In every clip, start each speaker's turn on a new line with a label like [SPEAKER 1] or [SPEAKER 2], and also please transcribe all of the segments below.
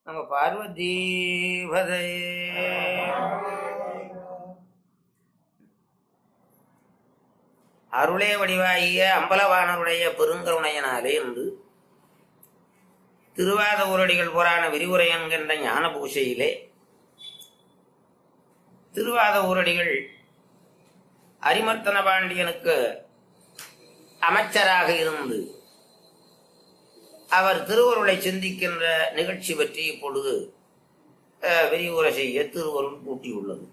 [SPEAKER 1] நம்ம பார்வதி பதே அருளே வடிவாகிய அம்பலவானருடைய பெருங்கருணையனாலே என்று திருவாத ஊரடிகள் புராண விரிவுரை என்கின்ற ஞான பூசையிலே திருவாத ஊரடிகள் அரிமர்த்தன பாண்டியனுக்கு அமைச்சராக இருந்து அவர் திருவருளை சிந்திக்கின்ற நிகழ்ச்சி பற்றி இப்பொழுது அஹ், விரிவுரை செய்ய திருவருள் கூட்டியுள்ளது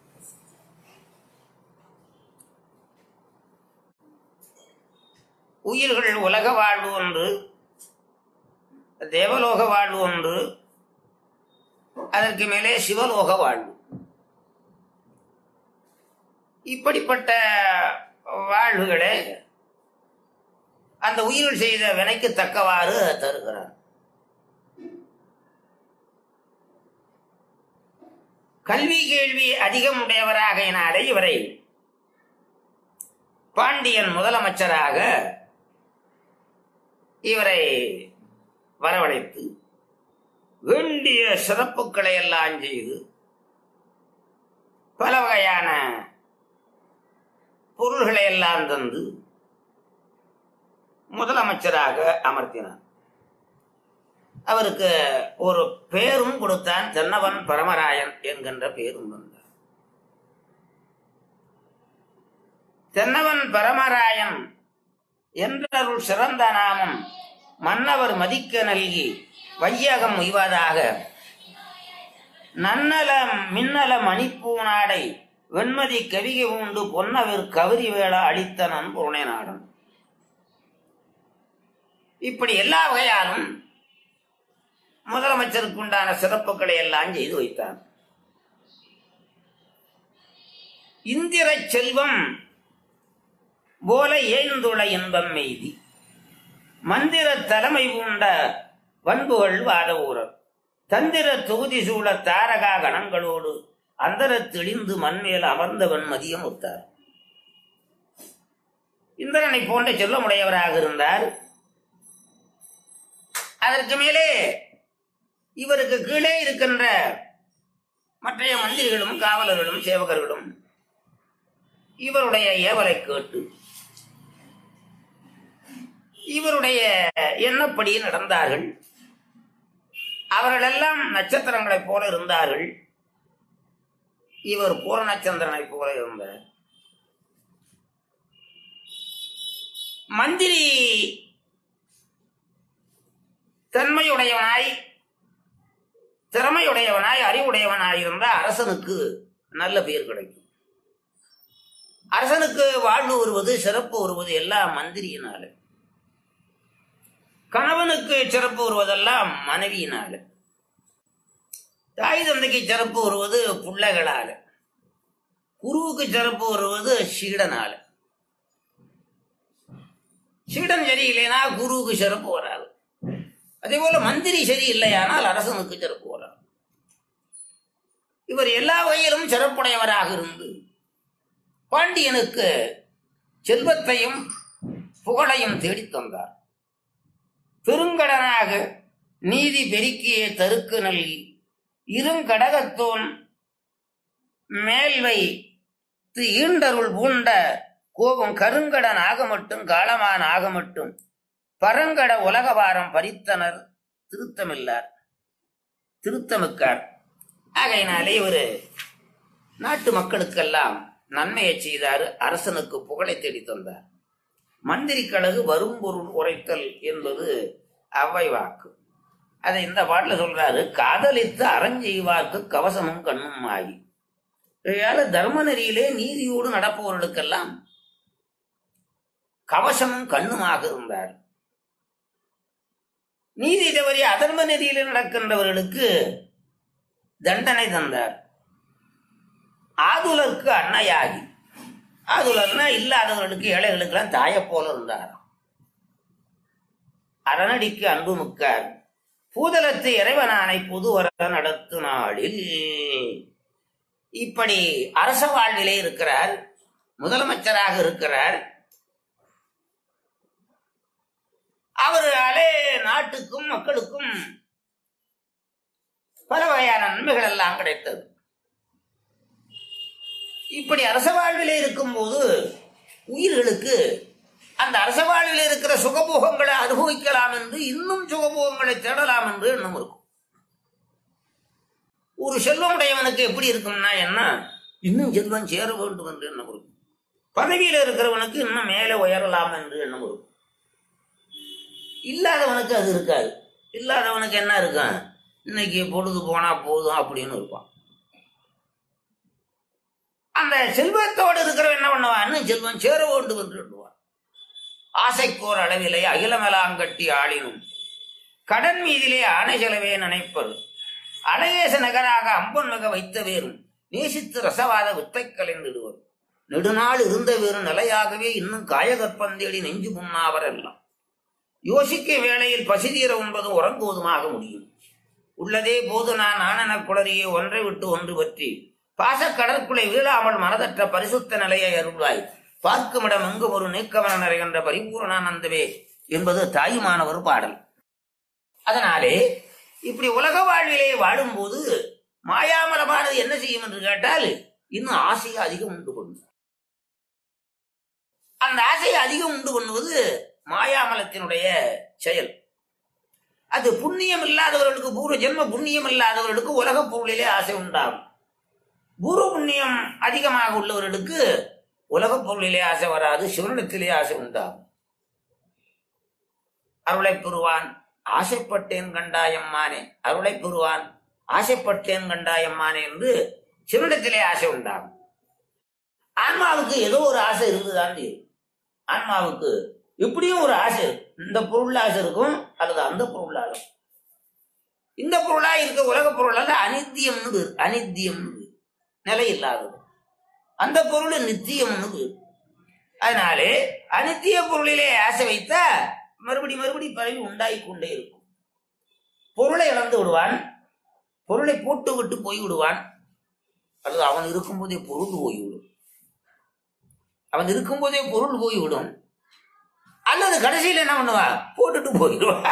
[SPEAKER 1] உயிர்கள் உலக வாழ்வு ஒன்று தேவலோக வாழ்வு ஒன்று அதற்கு மேலே சிவலோக வாழ்வு இப்படிப்பட்ட வாழ்வுகளே அந்த உயிர்கள் செய்த வினைக்கு தக்கவாறு தருகிறார் கல்வி கேள்வி அதிகம் உடையவராகையினாலே இவரை பாண்டியன் முதலமைச்சராக இவரை வரவழைத்து வேண்டிய சிறப்புகளை எல்லாம் செய்து பல வகையான பொருள்களை எல்லாம் தந்து முதலமைச்சராக அமர்த்தினார் அவருக்கு ஒரு பேரும் கொடுத்தான் தென்னவன் பரமராயன் என்கின்ற பேரும் வந்தார் தென்னவன் பரமராயன் என்றருள் சிறந்த நாமம் மன்னவர் மதிக்க நல்கி வையகம் உய்வதாக நன்னல மின்னல மணிப்பூநாடை வெண்மதி கவிகை உண்டு பொன்னவர் கவரி வேளா அளித்த நண்புணை நாடன் இப்படி எல்லா வகையாலும் முதலமைச்சருக்கு உண்டான சிறப்புகளை எல்லாம் செய்து வைத்தார் இந்திர செல்வம் போல ஏந்துள இன்பம் மெய்தி மந்திர தலைமை பூண்ட வன்புகள் வாத ஊரர் தந்திர தொகுதி சூழ தாரகா கணங்களோடு அந்தர தெளிந்து மண்மேல் அமர்ந்தவன் மதியம் ஒத்தார் இந்திரனை போன்ற செல்வமுடையவராக இருந்தார் அதற்கு மேலே இவருக்கு கீழே இருக்கின்ற மற்றைய மந்திரிகளும் காவலர்களும் சேவகர்களும் இவருடைய ஏவலை கேட்டு இவருடைய எண்ணப்படி நடந்தார்கள் அவர்களெல்லாம் நட்சத்திரங்களைப் போல இருந்தார்கள் இவர் பூரணச்சந்திரனைப் போல இருந்தார் மந்திரி தன்மையுடையவனாய் திறமையுடையவனாய் அறிவுடையவனாய் இருந்தால் அரசனுக்கு நல்ல பெயர் கிடைக்கும் அரசனுக்கு வாழ்வு வருவது சிறப்பு வருவது எல்லாம் மந்திரியினால கணவனுக்கு சிறப்பு வருவதெல்லாம் மனைவியினால தாய் தந்தைக்கு சிறப்பு வருவது பிள்ளைகளால குருவுக்கு சிறப்பு வருவது சீடனால சீடன் சரியில்லைனா குருவுக்கு சிறப்பு வராது அதே போல மந்திரி சரியில்லையானால் அரசனுக்கு சிறப்பு வராது இவர் எல்லா வகையிலும் சிறப்புடையவராக இருந்து பாண்டியனுக்கு செல்வத்தையும் புகழையும் தேடித் தந்தார் பெருங்கடனாக நீதி பெருக்கிய தருக்கு நல்கி இருங்கடகத்தோன் மேல்வை து ஈண்டருள் பூண்ட கோபம் கருங்கடன் ஆக மட்டும் காலமான் ஆக மட்டும் பரங்கட உலகபாரம் பறித்தனர் திருத்தமில்லார் திருத்தமிக்கார் ஆகையினாலே இவரு நாட்டு மக்களுக்கெல்லாம் நன்மையை செய்தார் அரசனுக்கு புகழை தேடி தந்தார் மந்திரி கழகு வரும் பொருள் உரைத்தல் என்பது அவ்வை வாக்கு அதை இந்த பாட்டில் சொல்றாரு காதலித்து அறஞ்செய்வார்க்கு கவசமும் கண்ணும் ஆகி இதையால தர்ம நெறியிலே நீதியோடு நடப்பவர்களுக்கெல்லாம் கவசமும் கண்ணுமாக இருந்தார் நீதி தவறி அதர்ம நெறியிலே நடக்கின்றவர்களுக்கு தண்டனை தந்தார் ஆதுலருக்கு அன்னையாகி ஆதுலர்னா இல்லாதவர்களுக்கு ஏழைகளுக்கெல்லாம் தாயை போல இருந்தார் அரணடிக்கு அன்பு மிக்கார் பூதலத்து இறைவனானை புதுவர நடத்து நாளில் இப்படி அரச வாழ்விலே இருக்கிறார் முதலமைச்சராக இருக்கிறார் அவர்களே நாட்டுக்கும் மக்களுக்கும் பல வகையான நன்மைகள் எல்லாம் கிடைத்தது இப்படி அரச வாழ்விலே இருக்கும்போது உயிர்களுக்கு அந்த அரச வாழ்வில் இருக்கிற சுகபோகங்களை அனுபவிக்கலாம் என்று இன்னும் சுகபோகங்களை தேடலாம் என்று எண்ணம் இருக்கும் ஒரு செல்வமுடையவனுக்கு எப்படி இருக்கும்னா என்ன இன்னும் செல்வம் சேர வேண்டும் என்று எண்ணம் இருக்கும் பதவியில் இருக்கிறவனுக்கு இன்னும் மேலே உயரலாம் என்று எண்ணம் இருக்கும் இல்லாதவனுக்கு அது இருக்காது இல்லாதவனுக்கு என்ன இருக்கும் இன்னைக்கு பொழுது போனா போதும் அப்படின்னு இருப்பான் அந்த செல்வத்தோடு இருக்கிறவன் என்ன பண்ணுவான் இன்னும் செல்வம் சேர வேண்டும் என்று எண்ணுவான் ஆசைக்கோர் அளவிலே அகிலமெலாங்கட்டி ஆளினும் கடன் மீதிலே ஆணை செலவே நினைப்பது அழகேச நகராக அம்பன் மிக வைத்த வேறும் நேசித்து ரசவாத வித்தை கலைந்திடுவர் நெடுநாள் இருந்த வேறு நிலையாகவே இன்னும் காயகற்பந்தேடி நெஞ்சு முன்னாவர் எல்லாம் யோசிக்க வேளையில் பசிதீர உண்பது உறங்குவதுமாக முடியும் உள்ளதே போது நான் ஆனன குளறியே ஒன்றை விட்டு ஒன்று பற்றி பாச கடற்குள்ளே வீழாமல் மனதற்ற பரிசுத்த நிலையை அருள்வாய் பார்க்குமிடம் எங்கும் ஒரு நீக்கவன நிறைகின்ற பரிபூரணானந்தவே என்பது தாயுமானவர் பாடல் அதனாலே இப்படி உலக வாழ்விலே வாழும்போது மாயாமலமானது என்ன செய்யும் என்று கேட்டால் இன்னும் ஆசையை அதிகம் உண்டு பண்ணும் அந்த ஆசையை அதிகம் உண்டு பண்ணுவது மாயாமலத்தினுடைய செயல் அது புண்ணியம் இல்லாதவர்களுக்கு பூர்வ ஜென்ம புண்ணியம் இல்லாதவர்களுக்கு உலக பொருளிலே ஆசை உண்டாகும் பூர்வ புண்ணியம் அதிகமாக உள்ளவர்களுக்கு உலக பொருளிலே ஆசை வராது சிவனிடத்திலே ஆசை உண்டாகும் அருளை பெறுவான் ஆசைப்பட்டேன் கண்டாயம்மானே அருளை பெறுவான் ஆசைப்பட்டேன் கண்டாயம்மானே என்று சிவனிடத்திலே ஆசை உண்டாகும் ஆன்மாவுக்கு ஏதோ ஒரு ஆசை இருந்துதான் தீரும். ஆன்மாவுக்கு இப்படியும் ஒரு ஆசை இருக்கு. இந்த பொருள் ஆசை இருக்கும் அல்லது அந்த பொருள் ஆசை இந்த பொருளா இருக்க உலக பொருளால அனித்தியம்னு பேரு. அனித்தியம்னு பேரு. நிலை இல்லாதது அந்த பொருள் நித்தியம்னு பேரு. அதனாலே அனித்திய பொருளிலே ஆசை வைத்தா மறுபடி மறுபடி பரவி உண்டாகி கொண்டே இருக்கும் பொருளை இழந்து விடுவான் பொருளை போட்டு விட்டு போய் விடுவான் அல்லது அவன் இருக்கும்போதே பொருள் போய்விடும் அவன் இருக்கும்போதே பொருள் போய்விடும் அல்லது கடைசியில் என்ன பண்ணுவான் போட்டுட்டு போயிடுவான்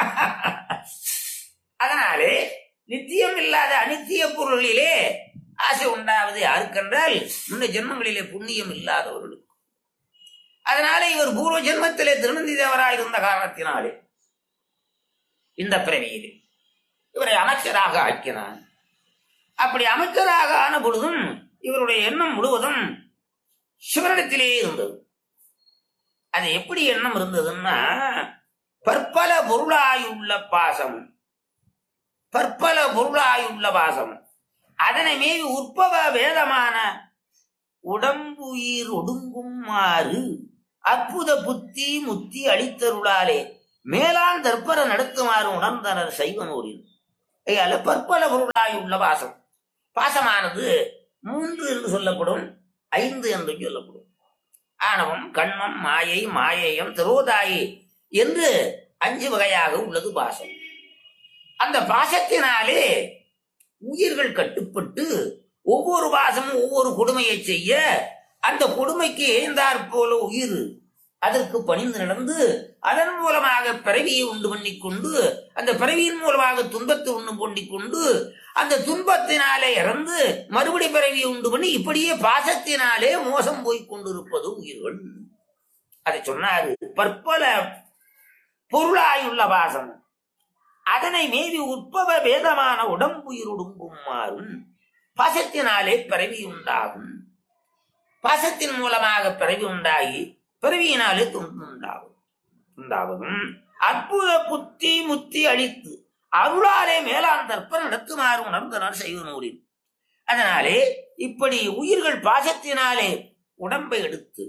[SPEAKER 1] அதனாலே நித்தியம் இல்லாத அனித்திய பொருளிலே ஆசை உண்டாவது யாருக்கென்றால் முன்ன ஜென்மங்களிலே புண்ணியம் இல்லாதவர்களுக்கு அதனால இவர் பூர்வ ஜென்மத்திலே திருநந்தி தேவராய் இருந்த காரணத்தினாலே இந்த பிறவியிலே இவரை அமைச்சராக ஆக்கினான் அப்படி அமைச்சராக ஆன பொழுதும் இவருடைய எண்ணம் முழுவதும் சிவனிடத்திலே இருந்தது அது எப்படி எண்ணம் இருந்ததுன்னா பற்பல பொருளாயுள்ள பாசம் பற்பல பொருளாயுள்ள பாசம் அதனை மீறி உற்பவ வேதமான உடம்புயிர் ஒடுங்குமாறு அற்புத புத்தி முத்தி அளித்தருளாலே மேலான் தற்பர நடத்துமாறு உணர்ந்தனர் சைவ நூலில் ஐயால பற்பல பொருளாய் உள்ள பாசம் பாசமானது மூன்று என்று சொல்லப்படும் ஐந்து என்று சொல்லப்படும் ஆணவம் கண்மம் மாயை மாயேயம் திரோதாயி என்று அஞ்சு வகையாக உள்ளது பாசம் அந்த பாசத்தினாலே உயிர்கள் கட்டுப்பட்டு ஒவ்வொரு பாசமும் ஒவ்வொரு கொடுமையை செய்ய அந்த கொடுமைக்கு ஏந்தாற் போல உயிர் அதற்கு பணிந்து நடந்து அதன் மூலமாக பிறவியை உண்டு பண்ணிக்கொண்டு அந்த பிறவியின் மூலமாக துன்பத்தை உண்டு பண்ணிக்கொண்டு அந்த துன்பத்தினாலே இறந்து மறுபடி பிறவியை உண்டு பண்ணி இப்படியே பாசத்தினாலே மோசம் போய் கொண்டிருப்பது உயிர்கள் அதை சொன்னாரு பற்பல பொருளாயுள்ள பாசம் அதனை மீறி உட்பவ வேதமான உடம்புயிருடுங்கும் மாறும் பாசத்தினாலே பிறவி உண்டாகும் பாசத்தின் மூலமாக பிறவி உண்டாகி பிறவியினாலே துன்பம் உண்டாகும் உண்டாவதும் அற்புத புத்தி முத்தி அளித்து அருளாலே மேலான் தற்ப நடத்துமாறு உணர்ந்தனர் செய்வ நூலில் அதனாலே இப்படி உயிர்கள் பாசத்தினாலே உடம்பை எடுத்து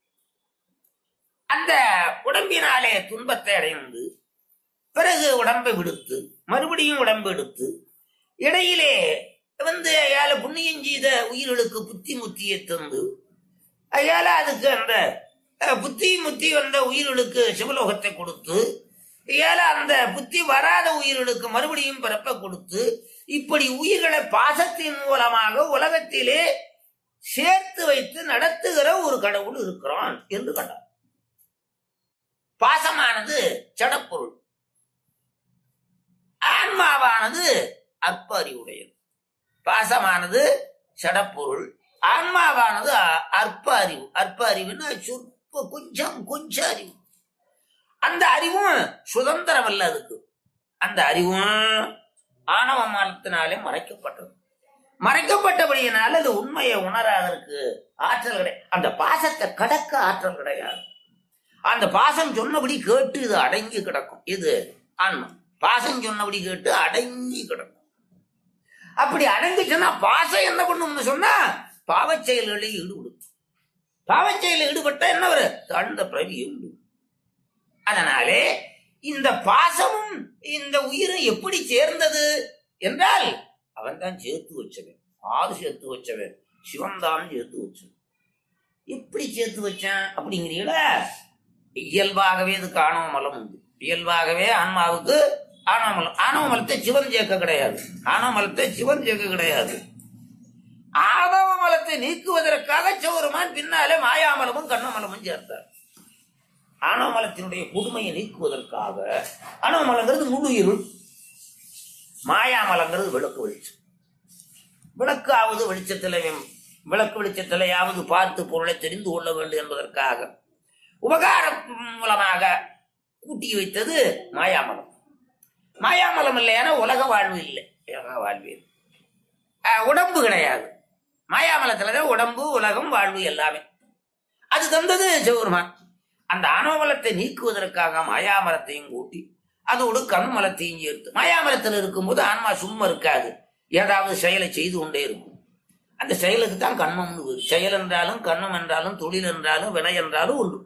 [SPEAKER 1] அந்த உடம்பினாலே துன்பத்தை அடைந்து பிறகு உடம்பை விடுத்து மறுபடியும் உடம்பு எடுத்து இடையிலே வந்து அயால புண்ணியம் செய்த உயிர்களுக்கு புத்தி முத்தியை தந்து அயால அதுக்கு அந்த அஹ், புத்தி முத்தி வந்த உயிர்களுக்கு சிவலோகத்தை கொடுத்து ஏல அந்த புத்தி வராத உயிர்களுக்கு மறுபடியும் பிறப்ப கொடுத்து இப்படி உயிர்களை பாசத்தின் மூலமாக உலகத்திலே சேர்த்து வைத்து நடத்துகிற ஒரு கடவுள் இருக்கிறான் என்று கண்டார் பாசமானது ஜடப்பொருள் ஆன்மாவானது அற்ப அறிவுடையது பாசமானது சடப்பொருள் ஆன்மாவானது அ- அற்ப அறிவு அற்ப அறிவுன்னா சொற்ப கொஞ்சம் கொஞ்சம் அறிவு அந்த அறிவும் சுதந்திரம் அல்ல அதுக்கு அந்த அறிவும் ஆணவ மலத்தினாலே மறைக்கப்பட்டது மறைக்கப்பட்டபடியினால அது உண்மையை உணராதற்கு ஆற்றல் கிடையாது அந்த பாசத்தை கடக்க ஆற்றல் கிடையாது அந்த பாசம் சொன்னபடி கேட்டு இது அடங்கி கிடக்கும் இது ஆன்மா பாசம் சொன்னபடி கேட்டு அடங்கி கிடக்கும் அப்படி அடங்கிச்சுன்னா பாசம் என்ன பண்ணும்னு சொன்னா பாவச் செயல்களில் ஈடுபடும் பாவச் செயலில் ஈடுபட்டா என்ன வரும் தாழ்ந்த பிரவியை உண்டு அதனாலே இந்த பாசமும் இந்த உயிரும் எப்படி சேர்ந்தது என்றால் அவன் தான் சேர்த்து வச்சவன் ஆறு சேர்த்து வச்சவன் சிவன் தான் சேர்த்து வச்சவன் எப்படி சேர்த்து வச்சான் அப்படிங்கிறீங்களா இயல்பாகவே இதுக்கு ஆணவ மலம் உண்டு இயல்பாகவே ஆன்மாவுக்கு ஆணவ மலம் ஆணவ மலத்தை சிவன் சேர்க்க கிடையாது ஆணவ மலத்தை சிவன் சேர்க்க கிடையாது ஆணவ மலத்தை நீக்குவதற்காக சௌரமான் பின்னாலே மாயாமலமும் கண்ணமலமும் சேர்த்தார் ஆணவ மலத்தினுடைய புதுமையை நீக்குவதற்காக ஆணவ மலங்கிறது முழு இருள் மாயாமலங்கிறது விளக்கு வெளிச்சம் விளக்கு ஆவது வெளிச்சத்திலே விளக்கு வெளிச்சத்திலேயாவது பார்த்து பொருளை தெரிந்து கொள்ள வேண்டும் என்பதற்காக உபகாரம் மூலமாக கூட்டி வைத்தது மாயாமலம் மாயாமலம் இல்லையான உலக வாழ்வு இல்லை உலக வாழ்வு இல்லை. அஹ், உடம்பு கிடையாது மாயாமலத்துலதான் உடம்பு உலகம் வாழ்வு எல்லாமே அது தந்தது சிவபெருமான் அந்த ஆணவமலத்தை நீக்குவதற்காக மாயாமலத்தையும் கூட்டி அதோடு கண்மலத்தையும் சேர்த்து மாயாமலத்தில் இருக்கும்போது ஆன்மா சும்மா இருக்காது ஏதாவது செயலை செய்து கொண்டே இருக்கும் அந்த செயலுக்கு தான் கண்மம்னு பேரு. செயல் என்றாலும் கண்ணம் என்றாலும் தொழில் என்றாலும் வினை என்றாலும் உண்டு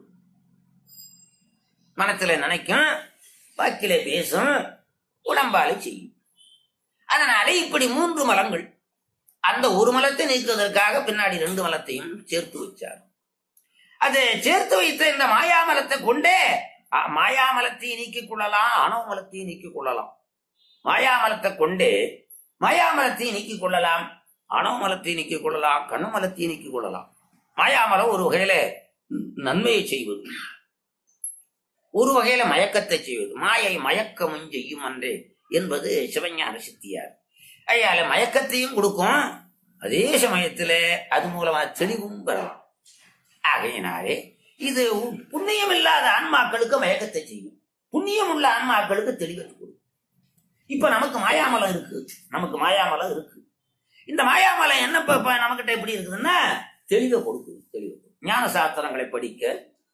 [SPEAKER 1] மனத்துல நினைக்கும் வாக்கிலே பேசும் உடம்பாலே செய்யும் அதனால இப்படி மூன்று மலங்கள் அந்த ஒரு மலத்தை நீக்குவதற்காக பின்னாடி ரெண்டு மலத்தையும் சேர்த்து வச்சார் அது சேர்த்து வைத்த இந்த மாயாமலத்தை கொண்டே அ, மாயாமலத்தையும் நீக்கிக் கொள்ளலாம் அணவ மலத்தையும் நீக்கிக் கொள்ளலாம் மாயாமலத்தை கொண்டே மாயாமலத்தையும் நீக்கிக் கொள்ளலாம் அணவ மலத்தையும் நீக்கிக் கொள்ளலாம் கண்ணு மலத்தையும் நீக்கிக் கொள்ளலாம் மாயாமலம் ஒரு வகையில நன்மையை செய்வது ஒரு வகையில மயக்கத்தை செய்வது மாயை மயக்கமும் செய்யும் அன்றே என்பது சிவஞான சித்தியார் ஐயால மயக்கத்தையும் கொடுக்கும் அதே சமயத்துல அது மூலமா தெளிவும் பெறலாம் ஆகையினாலே இது உ- புண்ணியம் இல்லாத ஆன்மாக்களுக்கு மயக்கத்தை செய்யும் புண்ணியம் உள்ள ஆன்மாக்களுக்கு தெளிவத்தை கொடுக்கும் இப்ப நமக்கு மாயாமலம் இருக்கு நமக்கு மாயாமலம் இருக்கு இந்த மாயாமலம் என்ன இப்ப இப்ப நம்மகிட்ட எப்படி இருக்குதுன்னா தெளிவை கொடுக்குது தெளிவு ஞான சாஸ்திரங்களை படிக்க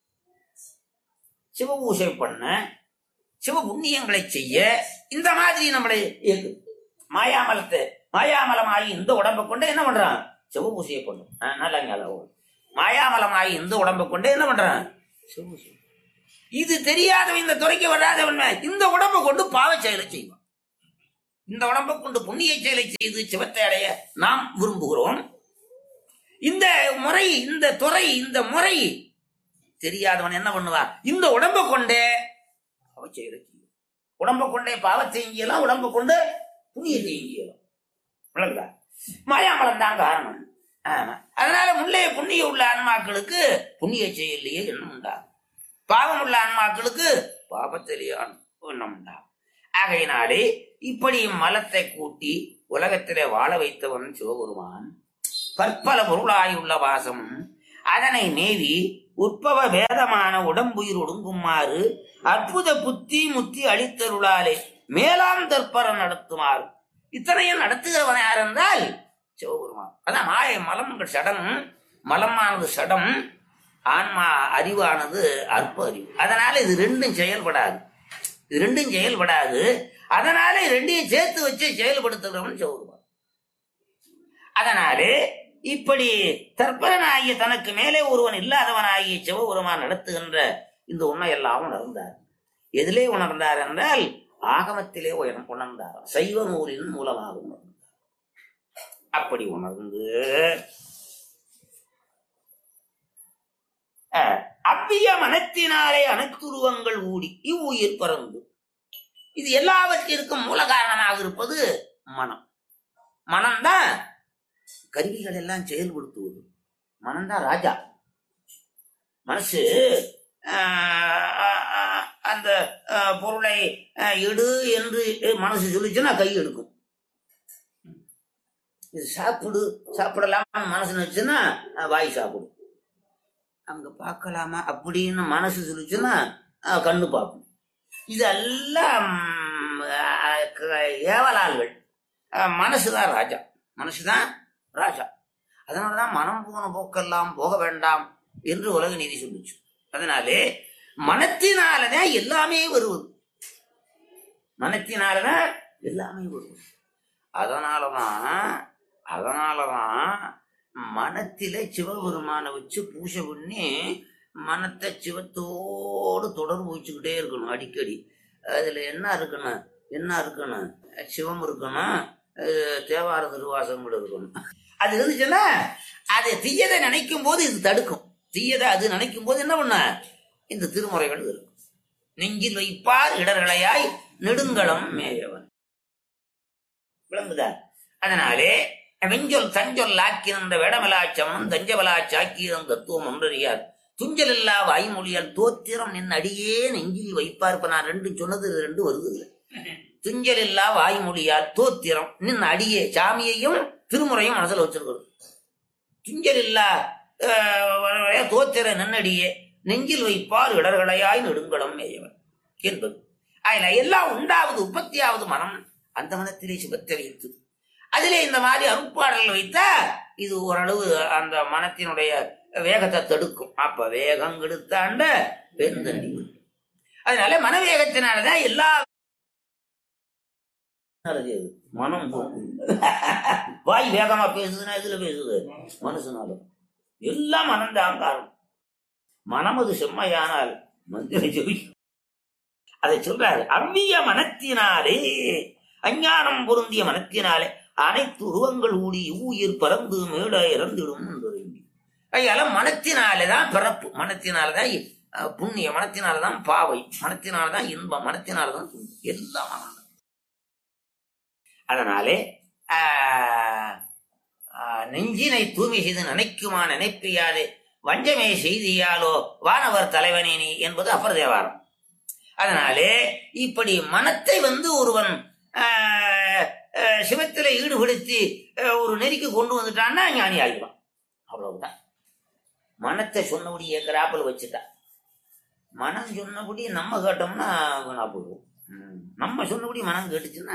[SPEAKER 1] சிவ பூஜை பண்ண சிவ புண்ணியங்களை செய்ய இந்த மாதிரி நம்மளை இயக்குது மாயாமலத்தை மாயாமலமாகி இந்த உடம்பை கொண்டு என்ன பண்றான் சிவ பூஜையை பண்ணும் ஆ, நல்லா ஞாபகம் மாயாமலமாகி இந்த உடம்பை கொண்டு என்ன பண்றான் சிவ பூஜை இது தெரியாதவன் இந்த துறைக்கு வராதவன் இந்த உடம்பை கொண்டு பாவ செயலை செய்வான் இந்த உடம்பை கொண்டு புண்ணிய செயலை செய்து சிவத்தை அடைய நாம் விரும்புகிறோம் இந்த முறை இந்த துறை இந்த முறை தெரியாதவன் என்ன பண்ணுவான் இந்த உடம்பை கொண்டே பாவ செயலை செய்யும் உடம்பை கொண்டே பாவத்தை செய்யலாம் உடம்பை கொண்டு புண்ணியத்தை செய்யலாம் விளங்குதா மாயாமலம் தான் காரணம் ஆமா அதனால முன்னே புண்ணிய உள்ள ஆன்மாக்களுக்கு புண்ணிய செயலையே எண்ணம் உண்டாகும் பாவம் உள்ள ஆன்மாக்களுக்கு பாபத்திலேயே எண்ணம் உண்டாகும் ஆகையினாலே இப்படி மலத்தை கூட்டி உலகத்திலே வாழ வைத்தவன் சிவபெருமான் பற்பல பொருளாயுள்ள வாசம் அதனை மேவி உற்பவ வேதமான உடம்புயிர் ஒடுங்குமாறு அற்புத புத்தி முத்தி அளித்தருளாலே மேலாம் தற்பர நடத்துமாறு இத்தனையும் நடத்துகிறவன் யார் என்றால் சிவபெருமான் அதான் மாய மலம்கள் சடம் மலமானது சடம் ஆன்மா அறிவானது அற்ப அறிவு அதனால இது ரெண்டும் செயல்படாது இது ரெண்டும் செயல்படாது அதனால இது ரெண்டையும் சேர்த்து வச்சு செயல்படுத்துகிறவன் சிவபெருமான் அதனாலே இப்படி தற்பரனாகிய தனக்கு மேலே ஒருவன் இல்லாதவனாகிய சிவபெருமான் நடத்துகின்ற இந்த உண்மையெல்லாம் உணர்ந்தார் எதிலே உணர்ந்தார் என்றால் ஆகமத்திலே உயர் உணர்ந்தார் சைவ நூலின் மூலமாக உணர்ந்தார் அப்படி உணர்ந்து அஹ், அவ்விய மனத்தினாலே அனைத்துருவங்கள் ஊடி இவ்வுயிர் பறந்து இது எல்லாவற்றிற்கும் மூல காரணமாக இருப்பது மனம் மனம்தான் கருவிகள் எல்லாம் செயல்படுத்துவது மனம்தான் ராஜா மனசு ஆஹ், ஆஹ், அந்த ஆஹ், பொருளை ஆஹ், எடு என்று மனசு சொல்லிச்சுன்னா கை எடுக்கும் இது சாப்பிடு சாப்பிடலாமா மனசு நினைச்சுன்னா அஹ், வாய் சாப்பிடும் அங்க பார்க்கலாமா அப்படின்னு மனசு சொல்லிச்சுன்னா அஹ், கண்ணு பார்க்கும் இதெல்லாம் ம், அஹ், க- ஏவலாள்கள் அஹ், மனசுதான் ராஜா மனசுதான் ராஜா அதனாலதான் மனம் போன போக்கெல்லாம் போக வேண்டாம் என்று உலக நீதி சொல்லுச்சு அதனாலே மனத்தினாலதான் எல்லாமே வருவது மனத்தினாலதான் எல்லாமே வருவது அதனாலதான் அதனாலதான் மனத்தில சிவபெருமானை வச்சு பூஜை பண்ணி மனத்தை சிவத்தோடு தொடர்பு வச்சுக்கிட்டே இருக்கணும் அடிக்கடி அதுல என்ன இருக்கணும் என்ன இருக்கணும் சிவம் இருக்கணும் அஹ் தேவார திருவாசகங்கள் இருக்கணும் அது இருந்துச்சுன்னா அது தீயதை நினைக்கும் போது இது தடுக்கும் தீயதை அது நினைக்கும் போது என்ன பண்ண இந்த திருமுறைகள் இருக்கும் நெஞ்சில் வைப்பார் இடர்களையாய் நெடுங்களம் மேயவன் விளங்குதா அதனாலே வெஞ்சொல் தஞ்சொல் ஆக்கியிருந்த வேடமலாச்சவனும் தஞ்சவலாச்சாக்கியிருந்த தத்துவம் ஒன்றறியார் துஞ்சல் இல்லா வாய்மொழியால் தோத்திரம் நின் அடியே நெஞ்சில் வைப்பார் இப்ப நான் ரெண்டு சொன்னது இது ரெண்டு வருது இல்ல துஞ்சல் இல்லா வாய்மொழியால் தோத்திரம் நின் அடியே சாமியையும் திருமுறையும் மனசுல வச்சிருக்கணும் துஞ்சல் இல்லா அஹ், தோத்திர நன்னடியே நெஞ்சில் வைப்பார் இடர்களையாய் நெடுங்களம் மேயவன் என்பது அதுல எல்லாம் உண்டாவது உற்பத்தியாவது மனம் அந்த மனத்திலே சிவத்தை வைத்து அதிலே இந்த மாதிரி அருட்பாடல்கள் வைத்தா இது ஓரளவு அந்த மனத்தினுடைய வேகத்தை தடுக்கும் அப்ப வேகம் கெடுத்தாண்ட வெந்தண்டி அதனால மனவேகத்தினாலதான் எல்லா நல்லது அது. மனம் போகும். வாய் வேகமா பேசுதுன்னா எதுல பேசுது மனசுனால எல்லாம் மனம்தான் காரணம் மனமது செம்மையானால் மந்திர ஜெபி அதை சொல்றாரு அவ்விய மனத்தினாலே அஞ்ஞானம் பொருந்திய மனத்தினாலே அனைத்து உருவங்கள் ஊடி ஊயிர் பறந்து மேட இறந்திடும் என்பது அதனால மனத்தினாலேதான் பிறப்பு மனத்தினாலதான் அஹ், புண்ணிய மனத்தினாலதான் பாவை மனத்தினாலதான் இன்பம் மனத்தினாலதான் துன்பம். எல்லாம் மனம் அதனாலே ஆஹ், ஆஹ், நெஞ்சினை தூய்மை செய்து நினைக்குமா நினைப்பியாது வஞ்சமே செய்தியாலோ வானவர் தலைவனே நீ என்பது அப்பர் தேவாரம் அதனாலே இப்படி மனத்தை வந்து ஒருவன் ஆஹ், ஆஹ், சிவத்திலே ஈடுபடுத்தி ஆஹ், ஒரு நெறிக்கு கொண்டு வந்துட்டான்னா ஞானி ஆகிடுவான் அவ்வளவுதான் மனத்தை சொன்னபடி ஏக்கராப்பில் வச்சுட்டா மனம் சொன்னபடி நம்ம கேட்டோம்னா வீணா போயிடுவோம் ம். நம்ம சொன்னபடி மனம் கேட்டுச்சுன்னா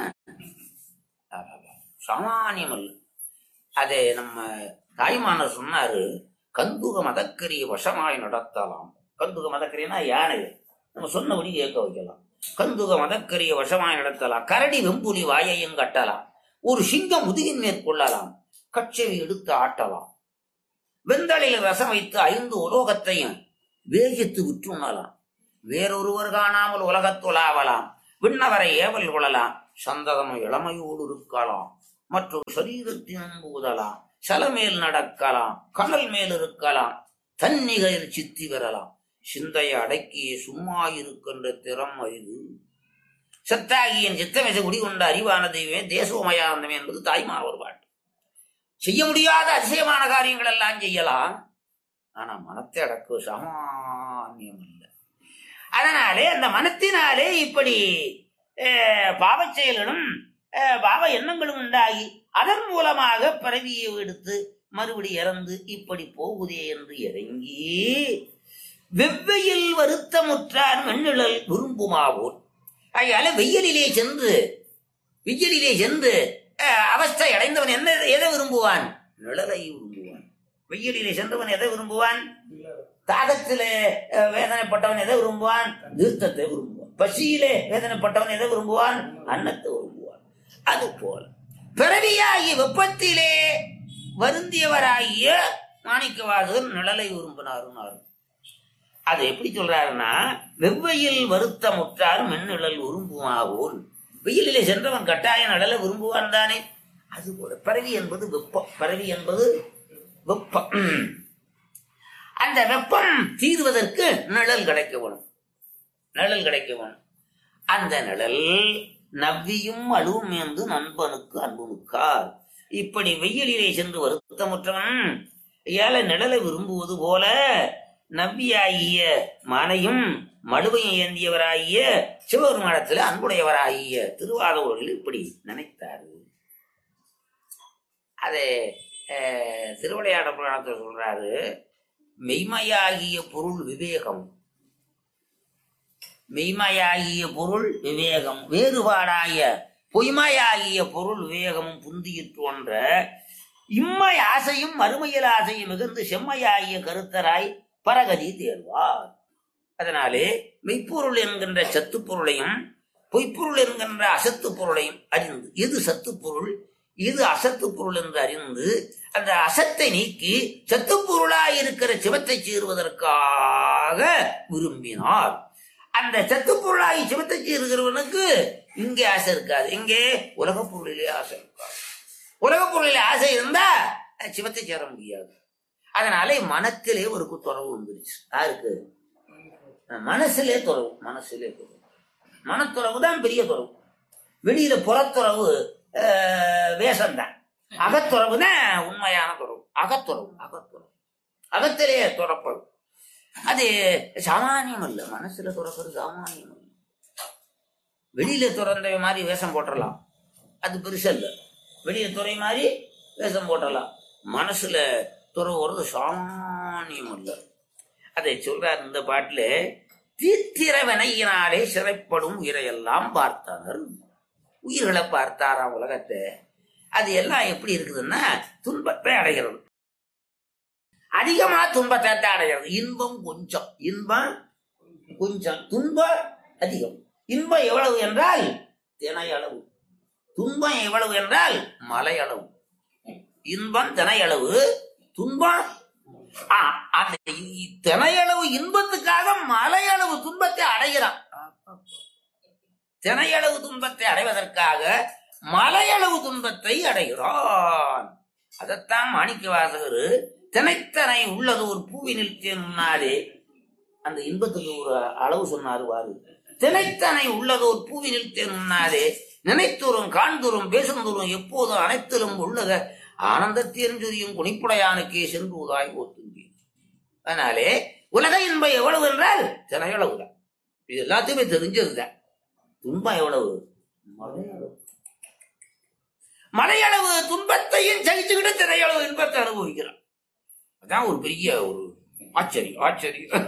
[SPEAKER 1] ஆஹா, சாமானியம் அல்ல அதை நம்ம தாய்மானர் சொன்னாரு கந்துக மதக்கரிய வசமாய் நடத்தலாம் கந்துக மதக்கரியனா யானை நம்ம சொன்னபடி கேட்க வைக்கலாம் கந்துக மதக்கரிய வசமாய் நடத்தலாம் கரடி வெம்புலி வாயையும் கட்டலாம் ஒரு சிங்கம் முதுகின் மேற்கொள்ளலாம் கச்சவி எடுத்து ஆட்டலாம் வெந்தளையில் ரசம் வைத்து ஐந்து உலோகத்தையும் வேகித்து விற்றுணலாம் வேறொருவர் காணாமல் உலகத்துலாவலாம் விண்ணவரை ஏவல் கொள்ளலாம் சந்ததம் இளமையோடு இருக்கலாம் மற்றும் சரீரத்தின் ஊதலாம் சலமேல் நடக்கலாம் கடல் மேல் இருக்கலாம் தன்னிகையில் சித்தி வரலாம் சிந்தையை அடக்கிய சும்மா இருக்கின்ற திறம் அறிவு சத்தாகியன் சித்தமிசை குடிகொண்ட அறிவான தெய்வமே தேசோமயானந்தமே என்பது தாய்மார் ஒரு பாட்டு செய்ய முடியாத அதிசயமான காரியங்கள் எல்லாம் செய்யலாம் ஆனா மனத்தை அடக்கு சாமானியம் இல்லை அதனாலே அந்த மனத்தினாலே இப்படி அஹ், பாவச் செயல்களும் அஹ், பாவ எண்ணங்களும் உண்டாகி அதன் மூலமாக பிறவியை எடுத்து மறுபடி இறந்து இப்படி போகுதே என்று இறங்கி வெவ்வையில் வருத்தமுற்றார் மென்னிழல் விரும்புமாவோர் அதனால வெயிலிலே சென்று வெயிலிலே சென்று அஹ், அவஸ்தை அடைந்தவன் என்ன எதை விரும்புவான் நிழலை விரும்புவான் வெயிலிலே சென்றவன் எதை விரும்புவான் தாகத்திலே அஹ், வேதனைப்பட்டவன் எதை விரும்புவான் தீர்த்தத்தை விரும்புவான் பசியிலே வேதனைப்பட்டவன் எதை விரும்புவான் அன்னத்தை விரும்புவான் அது போல பிறவியாகிய வெப்பத்திலே வருந்தியவராகிய மாணிக்கவாசகர் நிழலை விரும்பினாருன்னாரு அது எப்படி சொல்றாருன்னா வெவ்வையில் வருத்தமுற்றார் மென்னிழல் விரும்புமாவோல் வெயிலிலே சென்றவன் கட்டாய நிழலை விரும்புவான் தானே அது போல பிறவி என்பது வெப்பம் பிறவி என்பது வெப்பம் அந்த வெப்பம் தீர்வதற்கு நிழல் கிடைக்க வேணும் நிழல் கிடைக்க வேணும் அந்த நிழல் நவ்வியும் அழுவும் என்று நண்பனுக்கு அன்புனுக்கார் இப்படி வெயிலிலே சென்று வருத்தமுற்றவன் ஏழை நிழலை விரும்புவது போல நவ்வியாகிய மனையும் மழுவையும் ஏந்தியவராகிய சிவபெருமானத்தில் அன்புடையவராகிய திருவாதவர்கள் இப்படி நினைத்தாரு அது அஹ், திருவிளையாட புராணத்தில் சொல்றாரு மெய்மையாகிய பொருள் விவேகம் மெய்மையாகிய பொருள் விவேகம் வேறுபாடாகிய பொய்மையாகிய பொருள் விவேகமும் புந்தியிற் போன்ற இம்மை ஆசையும் மறுமையில் ஆசையும் மிகுந்து செம்மையாகிய கருத்தராய் பரகதி தேர்வார் அதனாலே மெய்ப்பொருள் என்கின்ற சத்து பொருளையும் பொய்ப்பொருள் என்கின்ற அசத்து பொருளையும் அறிந்து எது சத்து பொருள் எது அசத்து பொருள் என்று அறிந்து அந்த அசத்தை நீக்கி சத்து பொருளாய் இருக்கிற சிவத்தை சேருவதற்காக விரும்பினார் அந்த சத்து பொருளாகி சிவத்தை சேருகிறவனுக்கு இங்கே ஆசை இருக்காது இங்கே உலக பொருளிலே ஆசை இருக்காது உலக பொருளிலே ஆசை இருந்தா அஹ், சிவத்தை சேர முடியாது அதனால மனத்திலே ஒரு துறவு வந்துருச்சு யாருக்கு அஹ், மனசிலே துறவு மனசிலே துறவு மனத்துறவு தான் பெரிய துறவு வெளியில புறத்துறவு அஹ், வேஷம்தான் அகத்துறவு தான் உண்மையான துறவு அகத்துறவு அகத்துறவு அகத்திலே துறப்படும் அது சாமானியம் அல்ல மனசுல துறக்கிறது சாமானியம் அல்ல வெளியில துறந்த மாதிரி வேஷம் போட்டுறலாம் அது பெருசு இல்ல வெளியில துறை மாதிரி வேஷம் போட்டுறலாம் மனசுல துறவுறது சாமானியம் அல்ல அதை சொல்றார் இந்த பாட்டுல தீத்திர வினையினாலே சிறைப்படும் உயிரையெல்லாம் பார்த்தனர் உயிர்களை பார்த்தாராம் உலகத்தை அது எல்லாம் எப்படி இருக்குதுன்னா துன்பத்தை அடைகிறது அதிகமா துன்பத்தை தான் அடைகிறது இன்பம் கொஞ்சம் இன்பம் கொஞ்சம் துன்பம் அதிகம் இன்பம் எவ்வளவு என்றால் தினை அளவு துன்பம் எவ்வளவு என்றால் மலை அளவு இன்பம் தினை அளவு துன்பம் ஆ, அந்த இ- தினை அளவு இன்பத்துக்காக மலை அளவு துன்பத்தை அடைகிறான் தினை அளவு துன்பத்தை அடைவதற்காக மலையளவு துன்பத்தை அடைகிறான் அதைத்தான் மாணிக்க வாசகர் தினைத்தனை உள்ளது ஒரு பூவினில் தேன் முன்னாலே அந்த இன்பத்துக்கு ஒரு அளவு சொன்னாரு வாரு தினைத்தனை உள்ளது ஒரு பூவினில் தேன் முன்னாலே நினைத்தோறும் காண்தோறும் பேசுந்தோறும் எப்போதும் அனைத்திலும் உள்ளக ஆனந்தத்தேன் சொரியும் குணிப்புடையானுக்கே சென்றுவதாய் ஓத்தும்பி அதனாலே உலக இன்பம் எவ்வளவு என்றால் தினையளவுதான் இது எல்லாத்தையுமே தெரிஞ்சதுதான் துன்பம் எவ்வளவு மலையளவு மலையளவு துன்பத்தையும் சகிச்சுக்கிட்டு திரையளவு இன்பத்தை அனுபவிக்கிறான் அதான் ஒரு பெரிய ஒரு ஆச்சரியம் ஆச்சரியம்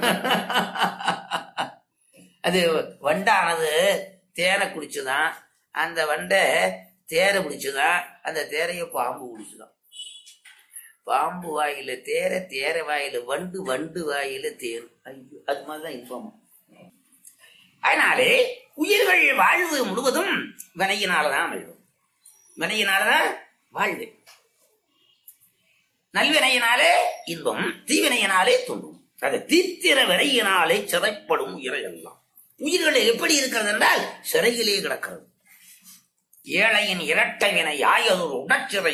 [SPEAKER 1] அது வண்டானது தேனை குடிச்சுதான் அந்த வண்டை தேரை பிடிச்சுதான் அந்த தேரைய பாம்பு குடிச்சுதான் பாம்பு வாயில தேர தேர வாயில வண்டு வண்டு வாயில தேர் ஐயோ அது மாதிரிதான் இன்பம் அதனாலே உயிர்கள் வாழ்வு முழுவதும் வினையினாலதான் அமையும் வினையினாலதான் வாழ்வு நல்வினையினாலே இன்பம் தீவினையினாலே துன்பம் அது தீத்திர வினையினாலே சிறைப்படும் இறையெல்லாம் உயிர்கள் எப்படி இருக்கிறது என்றால் சிறையிலே கிடக்கிறது ஏழையின் இரட்டை வினை யாயதொரு உடற்சிறை